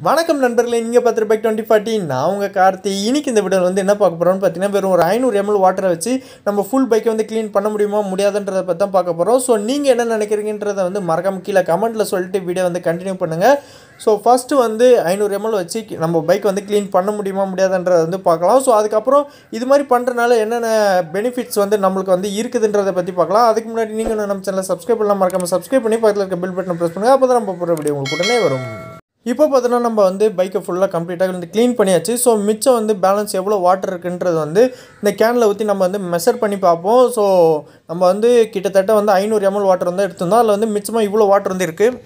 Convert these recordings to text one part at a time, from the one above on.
வணக்கம் நண்பர்களே நீங்கள் பார்த்துட்டு பைக் டுவெண்ட்டி ஃபார்ட்டி நான் உங்கள் கார்த்தி இன்னைக்கு இந்த வீடியோவில் வந்து என்ன பார்க்க போகிறோம்னு பார்த்தீங்கன்னா வெறும் ஒரு ஐநூறு எம்எல் வாட்டரை வச்சு நம்ம ஃபுல் பைக்கை வந்து க்ளீன் பண்ண முடியுமா முடியாதுன்றதை பற்றி தான் பார்க்க போகிறோம் ஸோ நீங்கள் என்ன நினைக்கிறீங்கன்றதை வந்து மறக்காம கீழே கமெண்ட்டில் சொல்லிட்டு வீடியோ வந்து கண்டினியூ பண்ணுங்கள் ஸோ ஃபஸ்ட்டு வந்து ஐநூறு எம்எல் வச்சு நம்ம பைக் வந்து க்ளீன் பண்ண முடியுமா முடியாதுன்றதை வந்து பார்க்கலாம் ஸோ அதுக்கப்புறம் இது மாதிரி பண்ணுறனால என்னென்ன பெனிஃபிட்ஸ் வந்து நம்மளுக்கு வந்து இருக்குதுன்றதை பற்றி பார்க்கலாம் அதுக்கு முன்னாடி நீங்கள் நம்ம சேனலை சப்ஸ்கிரைப் பண்ணலாம் மறக்காம சப்ஸ்கிரைப் பண்ணி பக்கத்தில் இருக்க பில் பட்டனை ப்ரெஸ் பண்ணுங்கள் அப்போ தான் நம்ம போகிற வீடியோ உங்களுக்கு உடனே வரும் இப்போ பார்த்தோன்னா நம்ம வந்து பைக்கை ஃபுல்லாக கம்ப்ளீட்டாக வந்து க்ளீன் பண்ணியாச்சு ஸோ மிச்சம் வந்து பேலன்ஸ் எவ்வளோ வாட்டர் இருக்குன்றது வந்து இந்த கேனில் ஊற்றி நம்ம வந்து மெஷர் பண்ணி பார்ப்போம் ஸோ நம்ம வந்து கிட்டத்தட்ட வந்து ஐநூறு எம்எல் வாட்டர் வந்து எடுத்திருந்தோம் அதில் வந்து மிச்சமாக இவ்வளோ வாட்டர் வந்து இருக்குது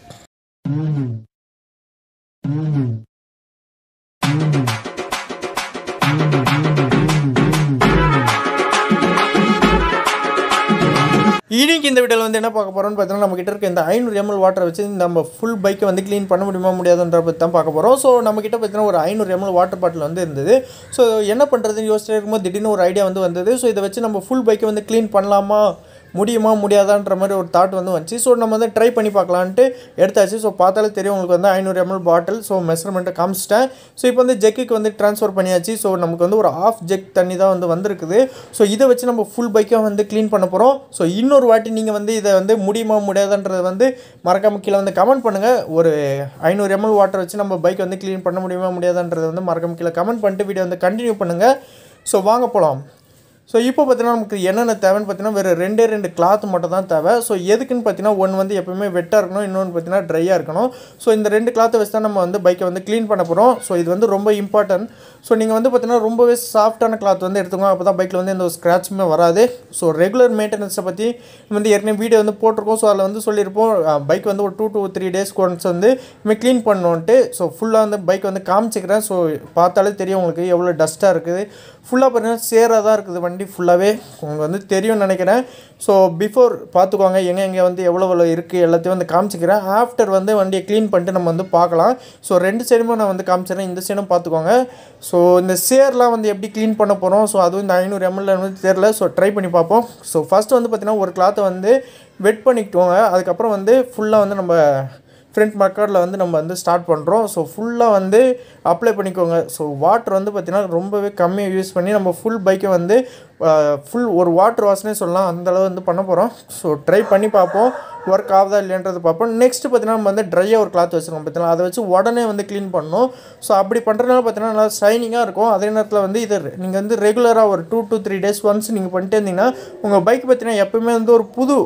இன்னைக்கு இந்த வீடியோவில் வந்து என்ன பார்க்க போகிறோம்னு பார்த்தீங்கன்னா நம்ம கிட்ட இருக்க இந்த ஐநூறு எம்எல் வாட்டரை வச்சு நம்ம ஃபுல் பைக்கை வந்து க்ளீன் பண்ண முடியுமா முடியாதுன்ற பற்றி தான் பார்க்க போகிறோம் ஸோ நம்ம கிட்ட பார்த்தீங்கன்னா ஒரு ஐநூறு எம்எல் வாட்டர் பாட்டில் வந்து இருந்தது ஸோ என்ன பண்ணுறதுன்னு யோசிச்சுட்டு இருக்கும்போது திடீர்னு ஒரு ஐடியா வந்து வந்தது ஸோ இதை வச்சு நம்ம ஃபுல் பைக்கை வந்து க்ளீன் பண்ணலாமா முடியுமா முடியாதான்ற மாதிரி ஒரு தாட் வந்து வந்துச்சு ஸோ நம்ம வந்து ட்ரை பண்ணி பார்க்கலான்ட்டு எடுத்தாச்சு ஸோ பார்த்தாலே தெரியும் உங்களுக்கு வந்து ஐநூறு எம்எல் பாட்டில் ஸோ மெஷர்மெண்ட்டை காமிச்சிட்டேன் ஸோ இப்போ வந்து ஜெக்குக்கு வந்து ட்ரான்ஸ்ஃபர் பண்ணியாச்சு ஸோ நமக்கு வந்து ஒரு ஆஃப் ஜெக் தண்ணி தான் வந்து வந்திருக்குது ஸோ இதை வச்சு நம்ம ஃபுல் பைக்கை வந்து க்ளீன் பண்ண போகிறோம் ஸோ இன்னொரு வாட்டி நீங்கள் வந்து இதை வந்து முடியுமா முடியாதுன்றதை வந்து மறக்காம கீழே வந்து கமெண்ட் பண்ணுங்கள் ஒரு ஐநூறு எம்எல் வாட்டர் வச்சு நம்ம பைக் வந்து க்ளீன் பண்ண முடியுமா முடியாதுன்றதை வந்து மறக்காம கீழே கமெண்ட் பண்ணிட்டு வீடியோ வந்து கண்டினியூ பண்ணுங்கள் ஸோ வாங்க போகலாம் ஸோ இப்போ பார்த்தீங்கன்னா நமக்கு என்னென்ன தேவைன்னு பார்த்தீங்கன்னா வேறு ரெண்டே ரெண்டு கிளாத் மட்டும் தான் தேவை ஸோ எதுக்குன்னு பார்த்தீங்கன்னா ஒன்று வந்து எப்பவுமே வெட்டாக இருக்கணும் இன்னொன்று பார்த்தீங்கன்னா ட்ரையாக இருக்கணும் ஸோ இந்த ரெண்டு கிளாத்தை வச்சு தான் நம்ம வந்து பைக்கை வந்து க்ளீன் பண்ண போகிறோம் ஸோ இது வந்து ரொம்ப இம்பார்ட்டன்ட் ஸோ நீங்கள் வந்து பார்த்தீங்கன்னா ரொம்பவே சாஃப்டான கிளாத் வந்து எடுத்துக்கோங்க அப்போ தான் பைக்கில் வந்து எந்த ஒரு ஸ்க்ராட்சுமே வராது ஸோ ரெகுலர் மெயின்டெனன்ஸை பற்றி வந்து ஏற்கனவே வீடியோ வந்து போட்டிருக்கோம் ஸோ அதில் வந்து சொல்லியிருப்போம் பைக் வந்து ஒரு டூ டூ த்ரீ டேஸ்க்கு ஒன்ஸ் வந்து இனிமேல் க்ளீன் பண்ணோன்ட்டு ஸோ ஃபுல்லாக வந்து பைக் வந்து காமிச்சிக்கிறேன் ஸோ பார்த்தாலே தெரியும் உங்களுக்கு எவ்வளோ டஸ்ட்டாக இருக்குது ஃபுல்லாக பார்த்தீங்கன்னா சேராக தான் இருக்குது வண்டி ஃபுல்லாகவே உங்களுக்கு வந்து தெரியும்னு நினைக்கிறேன் ஸோ பிஃபோர் பார்த்துக்கோங்க எங்கே எங்கே வந்து எவ்வளோ எவ்வளோ இருக்குது எல்லாத்தையும் வந்து காமிச்சிக்கிறேன் ஆஃப்டர் வந்து வண்டியை க்ளீன் பண்ணிட்டு நம்ம வந்து பார்க்கலாம் ஸோ ரெண்டு சைடுமே நான் வந்து காமிச்சிடுறேன் இந்த சைடும் பார்த்துக்கோங்க ஸோ இந்த சேர்லாம் வந்து எப்படி க்ளீன் பண்ண போகிறோம் ஸோ அதுவும் இந்த ஐநூறு எம்எல்ல வந்து தெரில ஸோ ட்ரை பண்ணி பார்ப்போம் ஸோ ஃபஸ்ட்டு வந்து பார்த்திங்கன்னா ஒரு கிளாத்தை வந்து வெட் பண்ணிக்கிட்டோங்க அதுக்கப்புறம் வந்து ஃபுல்லாக வந்து நம்ம ஃப்ரண்ட் மக்கரில் வந்து நம்ம வந்து ஸ்டார்ட் பண்ணுறோம் ஸோ ஃபுல்லாக வந்து அப்ளை பண்ணிக்கோங்க ஸோ வாட்டர் வந்து பார்த்திங்கன்னா ரொம்பவே கம்மியாக யூஸ் பண்ணி நம்ம ஃபுல் பைக்கை வந்து ஃபுல் ஒரு வாட்டர் வாஷ்னே சொல்லலாம் அந்தளவு வந்து பண்ண போகிறோம் ஸோ ட்ரை பண்ணி பார்ப்போம் ஒர்க் ஆகுதா இல்லைன்றது பார்ப்போம் நெக்ஸ்ட்டு பார்த்தீங்கன்னா நம்ம வந்து ட்ரையாக ஒரு கிளாத் வச்சுருக்கோம் பார்த்தீங்கன்னா அதை வச்சு உடனே வந்து க்ளீன் பண்ணணும் ஸோ அப்படி பண்ணுறதுனால பார்த்தீங்கன்னா நல்லா ஷைனிங்காக இருக்கும் அதே நேரத்தில் வந்து இதை நீங்கள் வந்து ரெகுலராக ஒரு two to three days once நீங்கள் பண்ணிட்டே இருந்தீங்கன்னா உங்கள் பைக் பார்த்தீங்கன்னா எப்பவுமே வந்து ஒரு புது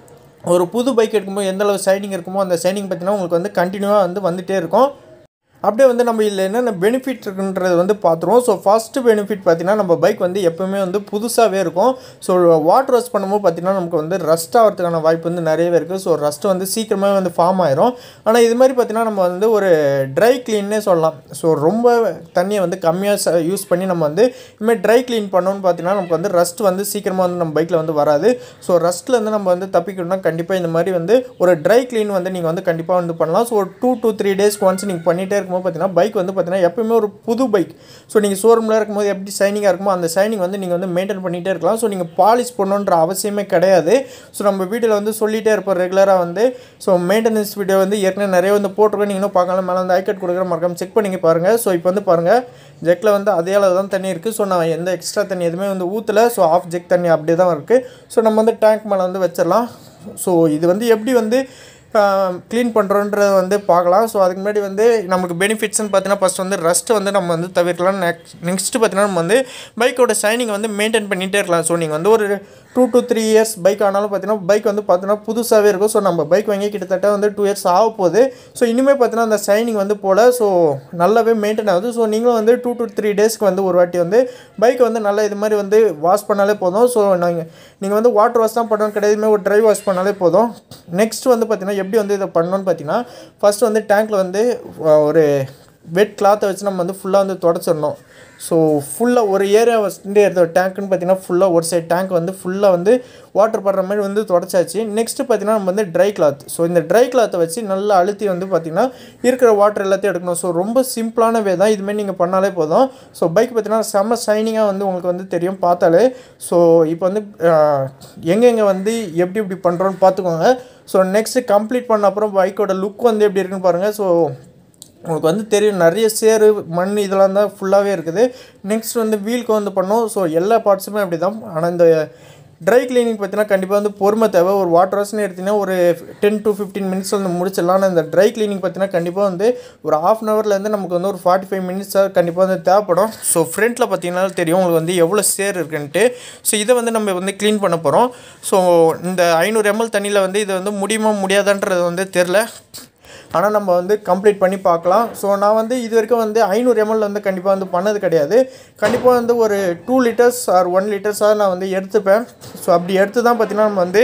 ஒரு புது பைக் எடுக்கும்போது எந்த அளவு ஷைனிங் இருக்குமோ அந்த ஷைனிங் பார்த்தீங்கன்னா உங்களுக்கு வந்து கண்டினியூவாக வந்து வந்துகிட்டே இருக்கும் அப்படியே வந்து நம்ம இதில் என்னென்ன பெனிஃபிட் இருக்குன்றது வந்து பார்த்துருவோம் ஸோ ஃபஸ்ட்டு பெனிஃபிட் பார்த்திங்கன்னா நம்ம பைக் வந்து எப்போவுமே வந்து புதுசாகவே இருக்கும் ஸோ வாட்டர் வாஷ் பண்ணும்போது பார்த்திங்கன்னா நமக்கு வந்து ரஸ்ட் ஆகிறதுக்கான வாய்ப்பு வந்து நிறையவே இருக்குது ஸோ ரஸ்ட் வந்து சீக்கிரமே வந்து ஃபார்ம் ஆயிரும் ஆனால் இது மாதிரி பார்த்திங்கன்னா நம்ம வந்து ஒரு ட்ரை க்ளீன்னே சொல்லலாம் ஸோ ரொம்ப தண்ணியை வந்து கம்மியாக யூஸ் பண்ணி நம்ம வந்து இதுமாதிரி ட்ரை க்ளீன் பண்ணோன்னு பார்த்தீங்கன்னா நமக்கு வந்து ரஸ்ட் வந்து சீக்கிரமாக வந்து நம்ம பைக்கில் வந்து வராது ஸோ ரஸ்ட்லேருந்து நம்ம வந்து தப்பிக்கணும்னா கண்டிப்பாக இந்த மாதிரி வந்து ஒரு ட்ரை க்ளீன் வந்து நீங்கள் வந்து கண்டிப்பாக வந்து பண்ணலாம் ஸோ ஒரு டூ டூ த்ரீ டேஸ்க்கு ஒன்ஸ் நீங்கள் பண்ணிகிட்டே இருக்கும்போது பார்த்தீங்கன்னா பைக் வந்து பார்த்தீங்கன்னா எப்பவுமே ஒரு புது பைக் ஸோ நீங்கள் ஷோரூமில் இருக்கும்போது எப்படி ஷைனிங்காக இருக்குமோ அந்த ஷைனிங் வந்து நீங்கள் வந்து மெயின்டைன் பண்ணிகிட்டே இருக்கலாம் ஸோ நீங்கள் பாலிஷ் பண்ணணுன்ற அவசியமே கிடையாது ஸோ நம்ம வீட்டில் வந்து சொல்லிகிட்டே இருப்போம் ரெகுலராக வந்து ஸோ மெயின்டெனன்ஸ் வீடியோ வந்து ஏற்கனவே நிறைய வந்து போட்டிருக்கோம் நீங்கள் இன்னும் பார்க்கலாம் மேலே வந்து ஐக்கட் கொடுக்குற மறக்காம செக் பண்ணி பாருங்கள் ஸோ இப்போ வந்து பாருங்கள் ஜெக்கில் வந்து அதே அளவு தான் தண்ணி இருக்குது ஸோ நான் எந்த எக்ஸ்ட்ரா தண்ணி எதுவுமே வந்து ஊற்றலை ஸோ ஆஃப் ஜெக் தண்ணி அப்படியே தான் இருக்குது ஸோ நம்ம வந்து டேங்க் மேலே வந்து வச்சிடலாம் ஸோ இது வந்து எப்படி வந்து க்ளீன் பண்ணுறோன்றத வந்து பார்க்கலாம் ஸோ அதுக்கு முன்னாடி வந்து நமக்கு பெனிஃபிட்ஸ்னு பார்த்தீங்கன்னா ஃபஸ்ட் வந்து ரஸ்ட்டு வந்து நம்ம வந்து தவிர்க்கலாம் நெக்ஸ்ட் நெக்ஸ்ட்டு பார்த்தீங்கன்னா நம்ம வந்து பைக்கோட ஷைனிங் வந்து மெயின்டைன் பண்ணிகிட்டே இருக்கலாம் ஸோ நீங்கள் வந்து ஒரு two to three years bike ஆனாலும் பார்த்தீங்கன்னா பைக் வந்து பார்த்தீங்கன்னா புதுசாகவே இருக்கும் ஸோ நம்ம பைக் வாங்கி கிட்டத்தட்ட வந்து டூ இயர்ஸ் ஆக போகுது ஸோ இனிமேல் பார்த்தீங்கன்னா அந்த ஷைனிங் வந்து போல் ஸோ நல்லாவே மெயின்டைன் ஆகுது ஸோ நீங்களும் வந்து டூ டு த்ரீ டேஸ்க்கு வந்து ஒரு வாட்டி வந்து பைக் வந்து நல்லா இது மாதிரி வந்து வாஷ் பண்ணாலே போதும் ஸோ நாங்கள் நீங்கள் வந்து வாட்டர் வாஷ் தான் பண்ணணும் கிடையாதுமே ஒரு ட்ரை வாஷ் பண்ணாலே போதும் நெக்ஸ்ட் வந்து பார்த்திங்கன்னா எப்படி வந்து இதை பண்ணணும்னு பார்த்தீங்கன்னா ஃபஸ்ட்டு வந்து டேங்க்கில் வந்து ஒரு வெட் கிளாத்தை வச்சு நம்ம வந்து ஃபுல்லாக வந்து தொடச்சிடணும் ஸோ ஃபுல்லாக ஒரு ஏரியா வந்து எடுத்த டேங்க்குன்னு பார்த்தீங்கன்னா ஃபுல்லாக ஒரு சைடு டேங்க் வந்து ஃபுல்லாக வந்து வாட்டர் படுற மாதிரி வந்து தொடச்சாச்சு நெக்ஸ்ட்டு பார்த்தீங்கன்னா நம்ம வந்து ட்ரை கிளாத் ஸோ இந்த ட்ரை கிளாத்தை வச்சு நல்லா அழுத்தி வந்து பார்த்திங்கன்னா இருக்கிற வாட்டர் எல்லாத்தையும் எடுக்கணும் ஸோ ரொம்ப சிம்பிளான வே தான் இதுமாரி நீங்கள் பண்ணாலே போதும் ஸோ பைக் பார்த்தீங்கன்னா செம்ம ஷைனிங்காக வந்து உங்களுக்கு வந்து தெரியும் பார்த்தாலே ஸோ இப்போ வந்து எங்கெங்கே வந்து எப்படி எப்படி பண்ணுறோன்னு பார்த்துக்கோங்க ஸோ நெக்ஸ்ட்டு கம்ப்ளீட் பண்ண அப்புறம் பைக்கோட லுக் வந்து எப்படி இருக்குன்னு பாருங்கள் ஸோ உங்களுக்கு வந்து தெரியும் நிறைய சேறு மண் இதெல்லாம் தான் ஃபுல்லாகவே இருக்குது நெக்ஸ்ட் வந்து வீலுக்கு வந்து பண்ணோம் ஸோ எல்லா பார்ட்ஸுமே அப்படி தான் ஆனால் இந்த ட்ரை கிளீனிங் பார்த்தீங்கன்னா கண்டிப்பாக வந்து பொறுமை தேவை ஒரு வாட்டர் வாஷ்னு எடுத்திங்கன்னா ஒரு டென் டு ஃபிஃப்டீன் மினிட்ஸ் வந்து முடிச்சிடலாம் ஆனால் இந்த ட்ரை கிளீனிங் பார்த்தீங்கன்னா கண்டிப்பாக வந்து ஒரு ஆஃப் அன் ஹவர்லேருந்து நமக்கு வந்து ஒரு ஃபார்ட்டி ஃபைவ் மினிட்ஸாக கண்டிப்பாக வந்து தேவைப்படும் ஸோ ஃப்ரண்ட்டில் பார்த்தீங்கன்னா தெரியும் உங்களுக்கு வந்து எவ்வளோ சேர் இருக்குன்ட்டு ஸோ இதை வந்து நம்ம வந்து க்ளீன் பண்ண போகிறோம் ஸோ இந்த ஐநூறு எம்எல் தண்ணியில் வந்து இது வந்து முடியுமா முடியாதான்றது வந்து தெரில ஆனால் நம்ம வந்து கம்ப்ளீட் பண்ணி பார்க்கலாம் ஸோ நான் வந்து இது வரைக்கும் வந்து ஐநூறு எம்எல் வந்து கண்டிப்பாக வந்து பண்ணது கிடையாது கண்டிப்பாக வந்து ஒரு டூ லிட்டர்ஸ் ஆர் ஒன் லிட்டர்ஸாக நான் வந்து எடுத்துப்பேன் ஸோ அப்படி எடுத்து தான் பார்த்தீங்கன்னா நம்ம வந்து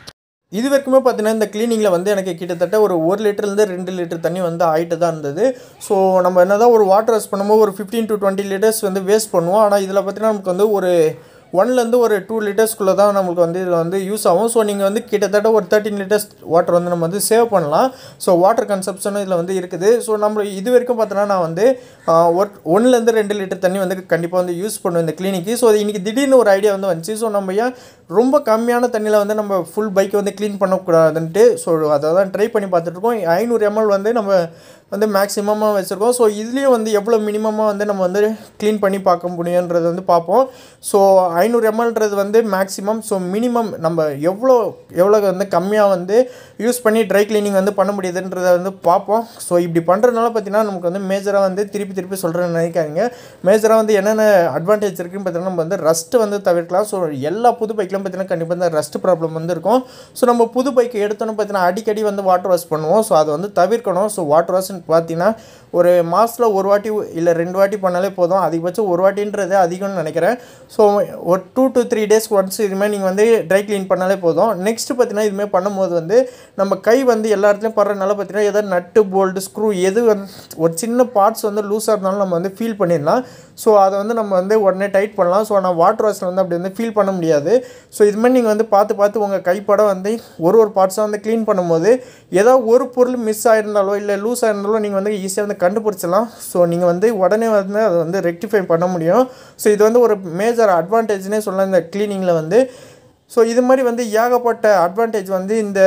இது வரைக்குமே பார்த்தீங்கன்னா இந்த க்ளீனிங்கில் வந்து எனக்கு கிட்டத்தட்ட ஒரு ஒரு லிட்டர்லேருந்து ரெண்டு லிட்டர் தண்ணி வந்து ஆகிட்டு தான் இருந்தது ஸோ நம்ம என்ன தான் ஒரு வாட்டர் வாஷ் பண்ணும்போது ஒரு ஃபிஃப்டீன் டு டுவெண்ட்டி லிட்டர்ஸ் வந்து வேஸ்ட் பண்ணுவோம் ஆனால் இதில் பார்த்தீங்கன்னா நமக்கு வந்து ஒரு ஒன்லேருந்து ஒரு டூ லிட்டர்ஸ்க்குள்ளே தான் நம்மளுக்கு வந்து இதில் வந்து யூஸ் ஆகும் ஸோ நீங்கள் வந்து கிட்டத்தட்ட ஒரு தேர்ட்டின் லிட்டர்ஸ் வாட்டர் வந்து நம்ம வந்து சேவ் பண்ணலாம் ஸோ வாட்டர் கன்சப்ஷனும் இதில் வந்து இருக்குது ஸோ நம்ம இது வரைக்கும் பார்த்தோன்னா நான் வந்து ஒரு ஒன்றுலேருந்து ரெண்டு லிட்டர் தண்ணி வந்து கண்டிப்பாக வந்து யூஸ் பண்ணுவேன் இந்த கிளினிக்கு ஸோ இன்றைக்கி திடீர்னு ஒரு ஐடியா வந்து வந்துச்சு ஸோ நம்ம ஏன் ரொம்ப கம்மியான தண்ணியில் வந்து நம்ம ஃபுல் பைக்கை வந்து க்ளீன் பண்ணக்கூடாதுன்ட்டு ஸோ அதை தான் ட்ரை பண்ணி பார்த்துட்ருக்கோம் ஐநூறு எம்எல் வந்து நம்ம வந்து மேக்ஸிமமாக வச்சுருக்கோம் ஸோ இதுலேயும் வந்து எவ்வளோ மினிமமாக வந்து நம்ம வந்து க்ளீன் பண்ணி பார்க்க முடியுன்றது வந்து பார்ப்போம் ஸோ ஐநூறு எம்எல்ன்றது வந்து மேக்ஸிமம் ஸோ மினிமம் நம்ம எவ்வளோ எவ்வளோ வந்து கம்மியாக வந்து யூஸ் பண்ணி ட்ரை க்ளீனிங் வந்து பண்ண முடியுதுன்றதை வந்து பார்ப்போம் ஸோ இப்படி பண்ணுறதுனால பார்த்தீங்கன்னா நமக்கு வந்து மேஜராக வந்து திருப்பி திருப்பி சொல்கிறேன்னு நினைக்காதீங்க மேஜராக வந்து என்னென்ன அட்வான்டேஜ் இருக்குன்னு பார்த்தீங்கன்னா நம்ம வந்து ரஸ்ட்டு வந்து தவிர்க்கலாம் ஸோ எல்லா புது பைக்லையும் பார்த்தீங்கன்னா கண்டிப்பாக இந்த ரஸ்ட் ப்ராப்ளம் வந்து இருக்கும் ஸோ நம்ம புது பைக் எடுத்தோன்னு பார்த்தீங்கன்னா அடிக்கடி வந்து வாட்டர் வாஷ் பண்ணுவோம் ஸோ அதை வந்து தவிர்க்கணும் ஸோ வாட்டர் வாஷ் பார்த்தீங்கன்னா ஒரு மாதத்தில் ஒரு வாட்டி இல்லை ரெண்டு வாட்டி பண்ணாலே போதும் அதிகபட்சம் ஒரு வாட்டின்றது அதிகம்னு நினைக்கிறேன் ஸோ ஒரு two to three days once இதுமாதிரி நீங்கள் வந்து ட்ரை க்ளீன் பண்ணாலே போதும் நெக்ஸ்ட்டு பார்த்தீங்கன்னா இதுமாதிரி பண்ணும்போது வந்து நம்ம கை வந்து எல்லா இடத்துலையும் படுறதுனால பார்த்தீங்கன்னா எதாவது நட்டு போல்டு ஸ்க்ரூ எது வந்து ஒரு சின்ன பார்ட்ஸ் வந்து லூஸாக இருந்தாலும் நம்ம வந்து ஃபீல் பண்ணிடலாம் ஸோ அதை வந்து நம்ம வந்து உடனே டைட் பண்ணலாம் ஸோ ஆனால் வாட்டர் வாஷில் வந்து அப்படி வந்து ஃபீல் பண்ண முடியாது ஸோ இது மாதிரி நீங்கள் வந்து பார்த்து பார்த்து உங்கள் கைப்பட வந்து ஒரு ஒரு பார்ட்ஸாக வந்து க்ளீன் பண்ணும்போது ஏதாவது ஒரு பொருள் மிஸ் ஆயிருந்தாலோ இல்லை லூஸ் ஆயிருந்தாலோ நீங்கள் வந்து ஈஸியாக வந்து கண்டுபிடிச்சலாம் ஸோ நீங்கள் வந்து உடனே வந்து அதை வந்து ரெக்டிஃபை பண்ண முடியும் ஸோ இது வந்து ஒரு மேஜர் அட்வான்டேஜ்னே சொல்லலாம் இந்த க்ளீனிங்கில் வந்து ஸோ இது மாதிரி வந்து ஏகப்பட்ட அட்வான்டேஜ் வந்து இந்த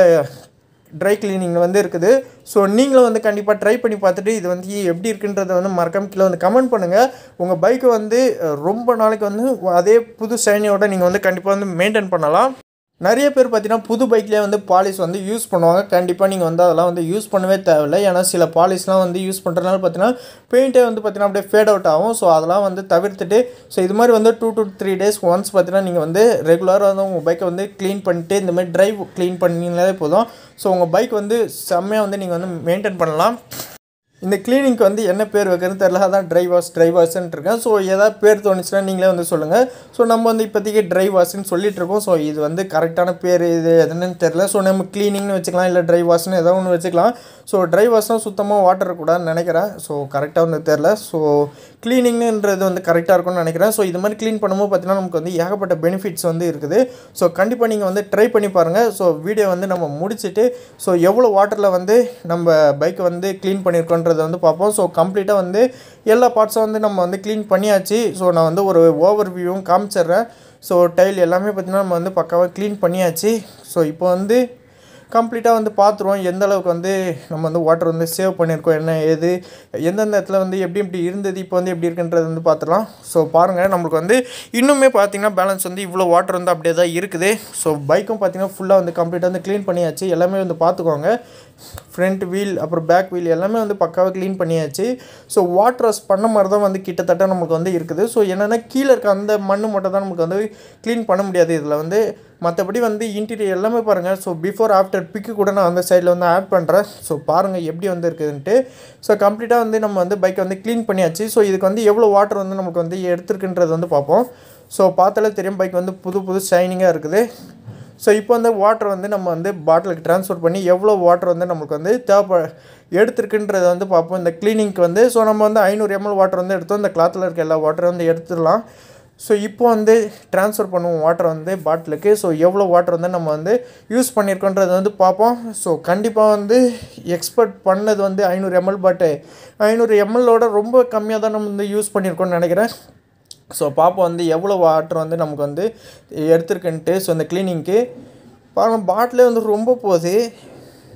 ட்ரை கிளீனிங்கில் வந்து இருக்குது ஸோ நீங்களும் வந்து கண்டிப்பாக ட்ரை பண்ணி பார்த்துட்டு இது வந்து எப்படி இருக்குன்றதை வந்து மறக்காம கீழே வந்து கமெண்ட் பண்ணுங்கள் உங்கள் பைக்கை வந்து ரொம்ப நாளைக்கு வந்து அதே புது ஷைனியோட நீங்கள் வந்து கண்டிப்பாக வந்து மெயின்டைன் பண்ணலாம் நிறைய பேர் பார்த்தீங்கன்னா புது பைக்லேயே வந்து பாலிஷ் வந்து யூஸ் பண்ணுவாங்க கண்டிப்பாக நீங்கள் வந்து அதெல்லாம் வந்து யூஸ் பண்ணவே தேவையில்லை ஏன்னா சில பாலிஷ்லாம் வந்து யூஸ் பண்ணுறதுனால பார்த்தீங்கன்னா பெயிண்ட்டே வந்து பார்த்தீங்கன்னா அப்படியே ஃபேட் அவுட் ஆகும் ஸோ அதெல்லாம் வந்து தவிர்த்துட்டு ஸோ இது மாதிரி வந்து two to three days once பார்த்தீங்கன்னா நீங்கள் வந்து ரெகுலராக வந்து உங்கள் பைக்கை வந்து க்ளீன் பண்ணிட்டு இந்த மாதிரி ட்ரைவ் க்ளீன் பண்ணிங்கனாலே போதும் ஸோ உங்கள் பைக் வந்து செம்மையாக வந்து நீங்கள் வந்து மெயின்டைன் பண்ணலாம் இந்த கிளீனிங்க்கு வந்து என்ன பேர் வைக்கிறதுன்னு தெரில அதான் ட்ரை வாஷ் ட்ரை வாஷ்ன்னு இருக்கேன் ஸோ ஏதாவது பேர் தோணுச்சுன்னா நீங்களே வந்து சொல்லுங்கள் ஸோ நம்ம வந்து இப்போதைக்கு ட்ரை வாஷ்னு சொல்லிட்டு இருக்கோம் ஸோ இது வந்து கரெக்டான பேர் இது எதுன்னு தெரில ஸோ நம்ம க்ளீனிங்னு வச்சுக்கலாம் இல்லை ட்ரை வாஷ்னு ஏதோ ஒன்று வச்சுக்கலாம் ஸோ ட்ரை வாஷ்னால் சுத்தமாக வாட்டர் இருக்கக்கூடாதுன்னு நினைக்கிறேன் ஸோ கரெக்டாக வந்து தெரில ஸோ க்ளீனிங்ன்றது வந்து கரெக்டாக இருக்கும்னு நினைக்கிறேன் ஸோ இது மாதிரி க்ளீன் பண்ணும்போது பார்த்தீங்கன்னா நமக்கு வந்து ஏகப்பட்ட பெனிஃபிட்ஸ் வந்து இருக்குது ஸோ கண்டிப்பாக நீங்கள் வந்து ட்ரை பண்ணி பாருங்கள் ஸோ வீடியோ வந்து நம்ம முடிச்சுட்டு ஸோ எவ்வளோ வாட்டரில் வந்து நம்ம பைக்கை வந்து க்ளீன் பண்ணியிருக்கோன்றதை வந்து பார்ப்போம் ஸோ கம்ப்ளீட்டாக வந்து எல்லா பார்ட்ஸும் வந்து நம்ம வந்து க்ளீன் பண்ணியாச்சு ஸோ நான் வந்து ஒரு ஓவர் வியூவும் காமிச்சிட்றேன் ஸோ டைல் எல்லாமே பார்த்திங்கன்னா நம்ம வந்து பக்காவாக க்ளீன் பண்ணியாச்சு ஸோ இப்போ வந்து கம்ப்ளீட்டாக வந்து பார்த்துருவோம் எந்த அளவுக்கு வந்து நம்ம வந்து வாட்டர் வந்து சேவ் பண்ணியிருக்கோம் என்ன ஏது எந்தெந்த இடத்துல வந்து எப்படி எப்படி இருந்தது இப்போ வந்து எப்படி இருக்குன்றது வந்து பார்த்துடலாம் ஸோ பாருங்கள் நம்மளுக்கு வந்து இன்னுமே பார்த்தீங்கன்னா பேலன்ஸ் வந்து இவ்வளோ வாட்டர் வந்து அப்படியே தான் இருக்குது ஸோ பைக்கும் பார்த்தீங்கன்னா ஃபுல்லாக வந்து கம்ப்ளீட்டாக வந்து க்ளீன் பண்ணியாச்சு எல்லாமே வந்து பார்த்துக்கோங்க ஃப்ரண்ட் வீல் அப்புறம் பேக் வீல் எல்லாமே வந்து பக்காவாக க்ளீன் பண்ணியாச்சு ஸோ வாட்டர் வாஷ் பண்ண மாதிரி தான் வந்து கிட்டத்தட்ட நமக்கு வந்து இருக்குது ஸோ என்னென்னா கீழே இருக்க அந்த மண் மட்டும் தான் நமக்கு வந்து க்ளீன் பண்ண முடியாது இதில் வந்து மற்றபடி வந்து இன்டீரியர் எல்லாமே பாருங்கள் ஸோ பிஃபோர் ஆஃப்டர் பிக்கு கூட நான் அந்த சைடில் வந்து ஆட் பண்ணுறேன் ஸோ பாருங்கள் எப்படி வந்து இருக்குதுன்ட்டு ஸோ கம்ப்ளீட்டாக வந்து நம்ம வந்து பைக்கை வந்து க்ளீன் பண்ணியாச்சு ஸோ இதுக்கு வந்து எவ்வளோ வாட்டர் வந்து நமக்கு வந்து எடுத்துருக்குன்றது வந்து பார்ப்போம் ஸோ பார்த்தாலே தெரியும் பைக் வந்து புது புது ஷைனிங்காக இருக்குது ஸோ இப்போ வந்து வாட்டர் வந்து நம்ம வந்து பாட்டிலுக்கு ட்ரான்ஸ்ஃபர் பண்ணி எவ்வளோ வாட்டர் வந்து நமக்கு வந்து தேவைப்ப எடுத்துருக்குன்றதை வந்து பார்ப்போம் இந்த க்ளீனிங்க்கு வந்து ஸோ நம்ம வந்து ஐநூறு எம்எல் வாட்டர் வந்து எடுத்தோம் இந்த கிளாத்தில் இருக்க எல்லா வாட்டரும் வந்து எடுத்துடலாம் ஸோ இப்போ வந்து ட்ரான்ஸ்ஃபர் பண்ணுவோம் வாட்டர் வந்து பாட்டிலுக்கு ஸோ எவ்வளோ வாட்டர் வந்து நம்ம வந்து யூஸ் பண்ணியிருக்கோன்றது வந்து பார்ப்போம் ஸோ கண்டிப்பாக வந்து எக்ஸ்பெக்ட் பண்ணது வந்து ஐநூறு எம்எல் பட்டு ஐநூறு எம்எல்லோட ரொம்ப கம்மியாக தான் நம்ம வந்து யூஸ் பண்ணியிருக்கோம்னு நினைக்கிறேன் ஸோ பார்ப்போம் வந்து எவ்வளோ வாட்டர் வந்து நமக்கு வந்து எடுத்திருக்குன்ட்டு ஸோ இந்த க்ளீனிங்க்கு பாருங்கள் பாட்டிலே வந்து ரொம்ப போகுது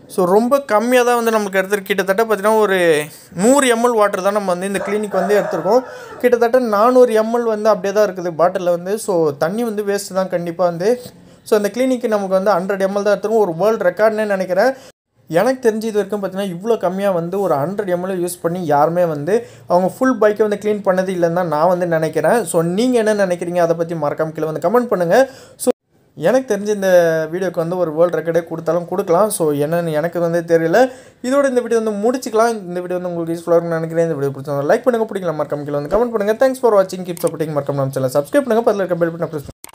ஸோ ரொம்ப கம்மியாக தான் வந்து நமக்கு எடுத்துருக்கு கிட்டத்தட்ட பார்த்தீங்கன்னா ஒரு நூறு எம்எல் வாட்டர் தான் நம்ம வந்து இந்த கிளினிக் வந்து எடுத்திருக்கோம் கிட்டத்தட்ட நானூறு எம்எல் வந்து அப்படியே தான் இருக்குது பாட்டிலில் வந்து ஸோ தண்ணி வந்து வேஸ்ட்டு தான் கண்டிப்பாக வந்து ஸோ அந்த கிளினிக்கு நமக்கு வந்து ஹண்ட்ரட் எம்எல் தான் எடுத்துருக்கோம் ஒரு வேர்ல்டு ரெக்கார்ட்னே நினைக்கிறேன் எனக்கு தெரிஞ்ச இது வரைக்கும் பார்த்தீங்கன்னா இவ்வளோ கம்மியாக வந்து ஒரு ஹண்ட்ரட் எம்எல் யூஸ் பண்ணி யாருமே வந்து அவங்க ஃபுல் பைக்கை வந்து க்ளீன் பண்ணது இல்லைன்னு தான் நான் வந்து நினைக்கிறேன் ஸோ நீங்கள் என்ன நினைக்கிறீங்க அதை பற்றி மறக்காம கீழே வந்து கமெண்ட் பண்ணுங்கள் ஸோ எனக்கு தெரிஞ்ச இந்த வீடியோக்கு வந்து ஒரு வேர்ல்டு ரெக்கார்டே கொடுத்தாலும் கொடுக்கலாம் ஸோ என்னன்னு எனக்கு வந்து தெரியல இதோட இந்த வீடியோ வந்து முடிச்சிக்கலாம் இந்த வீடியோ வந்து உங்களுக்கு யூஸ்ஃபுல்லாக இருக்கும்னு நினைக்கிறேன் இந்த வீடியோ பிடிச்சா லைக் பண்ணுங்கள் பிடிக்கலாம் மறக்காம கீழே வந்து கமெண்ட் பண்ணுங்கள் தேங்க்ஸ் ஃபார் வாட்சிங் கீப் சப்போர்ட்டிங் மறக்காம நம்ம சேனல் சப்ஸ்கிரைப் பண்ணுங்கள் பதில் இருக்க பெல் பட்டன் ப்ரெஸ்